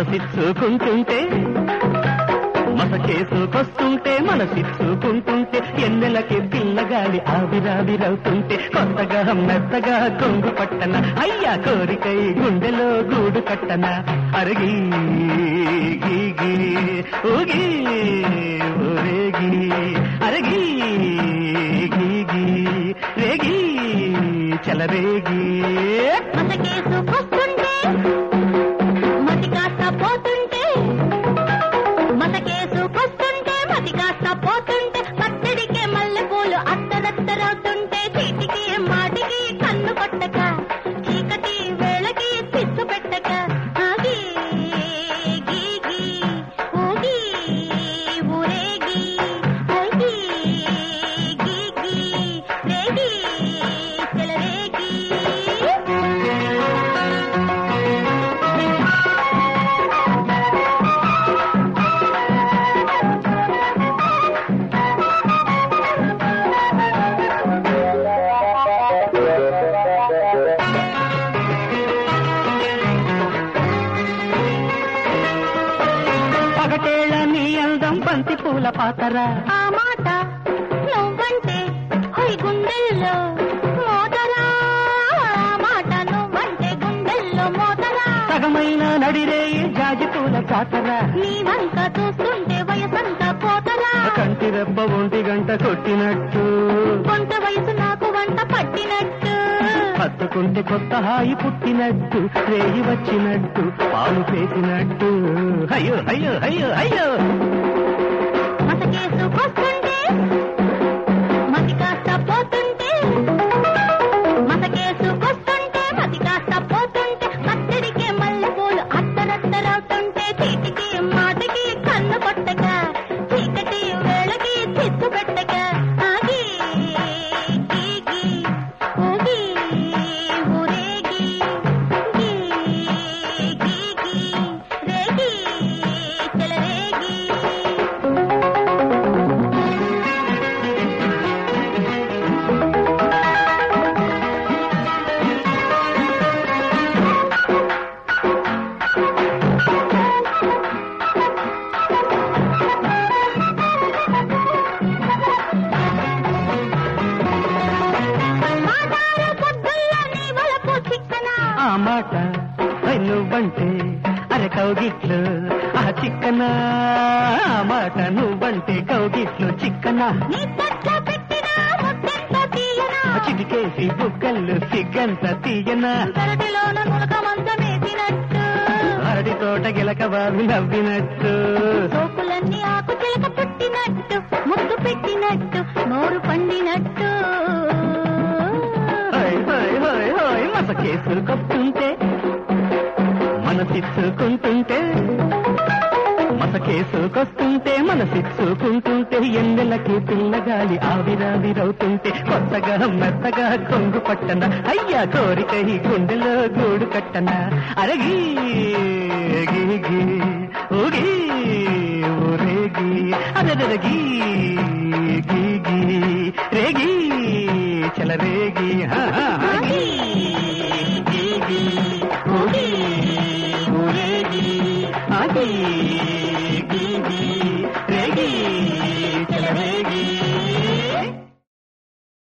మనసిచ్చుకుంటుంటే మసకేసుకొస్తుంటే మనసిచ్చుకుంటుంటే ఎన్నెలకి పిల్లగాలి ఆవిరావిరవుతుంటే కొత్తగా మెత్తగా కొంగు పట్టన అయ్యా కోరికై గుండెలో గూడు కట్టన అరిగి గీగి ఊగి ఊరేగి అరిగి గీగి రేగి చలరేగి మసకేసుకొస్తుంటే మతి కాస్త పోతుంటే మసకేసుకొస్తుంటే మతి కాస్త పోతుంటే పచ్చడికే మల్లెపూలు అత్తరత్తరవుతుంటే చీటికి మాటికి కన్ను కొట్టక చీకటి వేళకి పిచ్చు పెట్టక ఆగి గీగి ఊగి ఊరేగి ఊగి గీగి రేగి చెలరేగి పగటేళ్ళ నీ అందం బంతి పూల పాతరా ఆ మాట నువ్వంటే హొయ్ గుండెల్లో మోతరా ఆ మాట నువ్వంటే గుండెల్లో మోతరా సగమైన నడిరేయి జాజి పూల పాతరా నీ వంక చూస్తుంటే వయసంతా పోతరా కంటి రెప్ప ఒంటి గంట కొట్టినట్టు కొంత వయసు నాకు వంట పట్టినట్టు హత్తుకుంటే కొత్త హాయి పుట్టినట్టు రేయి వచ్చినట్టు పాలు పేసినట్టు అయ్యో అయ్యో అయ్యో అయ్యో మసకేసుకొస్తుంటే మతి కాస్త పోతుంటే మసకేసుకొస్తుంటే మతి కాస్త పోతుంటే పచ్చడికే మల్లెపూలు అత్తరత్తరవుతుంటే చీటికి మాటికి కన్ను కొట్టక చీకటి వేళకి చిచ్చు పెట్టక ఆగి గీగి ఊగి ఊరేగి గీ గీగి రేగి చెలరేగి మాటారు పొద్దుల్లో నీ వలపు చిక్కన ఆ మాట ఐ నువ్వంటే అరే కౌగిట్లు ఆ చిక్కన ఆ మాట నువ్వంటే కౌగిట్లు చిక్కన నీ తట్ల పెట్టిన ముద్దెంత తీయన చిటికేసి బుగ్గలు సిగ్గంత తీయన పెరటిలోన నులక మంచమేసినట్టు అరటి తోట గిలక బావి నవ్వినట్టు సోకులన్నీ ఆకు చిలక పుట్టినట్టు ముద్దు పెట్టినట్టు నోరు పండినట్టు హోయ్ హోయ్ హోయ్ హోయ్ మసకేసుకొస్తుంటే మనసిచ్చుకుంటుంటే మసకేసుకొస్తుంటే మనసిచ్చుకుంటుంటే ఎన్నెలకి పిల్లగాలి ఆవిరావిరవుతుంటే కొత్తగా మెత్తగా కొంగు పట్టన అయ్యా కోరిక ఈ గుండెలో గూడు కట్టన అరగి గీగి ఊగి ఊరేగి అదరగి గీగి రేగి చలరేగి హా, హా, హా. ఆగి, గీగి, ఊగి, ఊరేగి, ఆగి గీగి